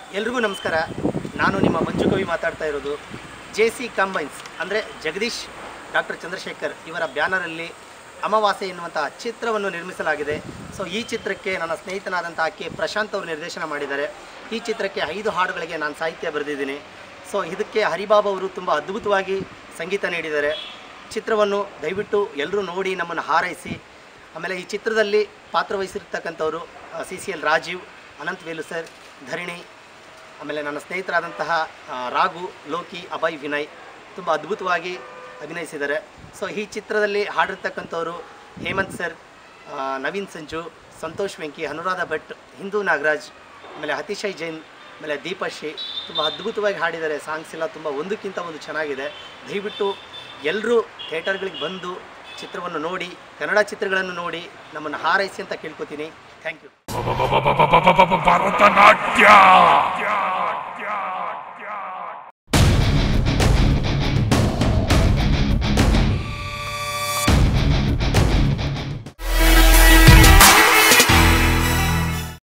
ಎಲ್ರಿಗೂ ನಮಸ್ಕಾರ ನಾನು ನಿಮ್ಮ ಮಂಜು ಕವಿ ಮಾತಾಡ್ತಾ ಇರೋದು ಜೆ ಸಿ ಕಂಬೈನ್ಸ್ ಅಂದರೆ ಜಗದೀಶ್ ಡಾಕ್ಟರ್ ಚಂದ್ರಶೇಖರ್ ಇವರ ಬ್ಯಾನರಲ್ಲಿ ಅಮಾವಾಸ್ಯೆ ಎನ್ನುವಂತಹ ಚಿತ್ರವನ್ನು ನಿರ್ಮಿಸಲಾಗಿದೆ ಸೊ ಈ ಚಿತ್ರಕ್ಕೆ ನನ್ನ ಸ್ನೇಹಿತನಾದಂಥ ಕೆ ಪ್ರಶಾಂತ್ ಅವರು ನಿರ್ದೇಶನ ಮಾಡಿದ್ದಾರೆ ಈ ಚಿತ್ರಕ್ಕೆ ಐದು ಹಾಡುಗಳಿಗೆ ನಾನು ಸಾಹಿತ್ಯ ಬರೆದಿದ್ದೀನಿ ಸೊ ಇದಕ್ಕೆ ಹರಿಬಾಬು ಅವರು ತುಂಬ ಅದ್ಭುತವಾಗಿ ಸಂಗೀತ ನೀಡಿದ್ದಾರೆ ಚಿತ್ರವನ್ನು ದಯವಿಟ್ಟು ಎಲ್ಲರೂ ನೋಡಿ ನಮ್ಮನ್ನು ಹಾರೈಸಿ ಆಮೇಲೆ ಈ ಚಿತ್ರದಲ್ಲಿ ಪಾತ್ರವಹಿಸಿರ್ತಕ್ಕಂಥವರು C C L Rajeev Anant Velu sir Dharani ಆಮೇಲೆ ನನ್ನ ಸ್ನೇಹಿತರಾದಂತಹ ಆ, ರಾಘು ಲೋಕಿ ಅಭಯ್ ವಿನಯ್ ತುಂಬ ಅದ್ಭುತವಾಗಿ ಅಭಿನಯಿಸಿದ್ದಾರೆ ಸೊ ಈ ಚಿತ್ರದಲ್ಲಿ ಹಾಡಿರ್ತಕ್ಕಂಥವರು ಹೇಮಂತ್ ಸರ್ ಆ, ನವೀನ್ ಸಂಜು ಸಂತೋಷ್ ವೆಂಕಿ ಅನುರಾಧ ಭಟ್ ಹಿಂದೂ ನಾಗರಾಜ್ ಆಮೇಲೆ ಅತಿಶಯ್ ಜೈನ್ ಆಮೇಲೆ ದೀಪಶ್ರೀ ತುಂಬ ಅದ್ಭುತವಾಗಿ ಹಾಡಿದ್ದಾರೆ ಸಾಂಗ್ಸ್ ಎಲ್ಲ ತುಂಬ ಒಂದಕ್ಕಿಂತ ಒಂದು ಚೆನ್ನಾಗಿದೆ ದಯವಿಟ್ಟು ಎಲ್ಲರೂ ಥಿಯೇಟರ್ಗಳಿಗೆ ಬಂದು ಚಿತ್ರವನ್ನು ನೋಡಿ ಕನ್ನಡ ಚಿತ್ರಗಳನ್ನು ನೋಡಿ ನಮ್ಮನ್ನು ಹಾರೈಸಿ ಅಂತ ಕೇಳ್ಕೊತೀನಿ ಥ್ಯಾಂಕ್ ಯು ಭರತನಾಟ್ಯ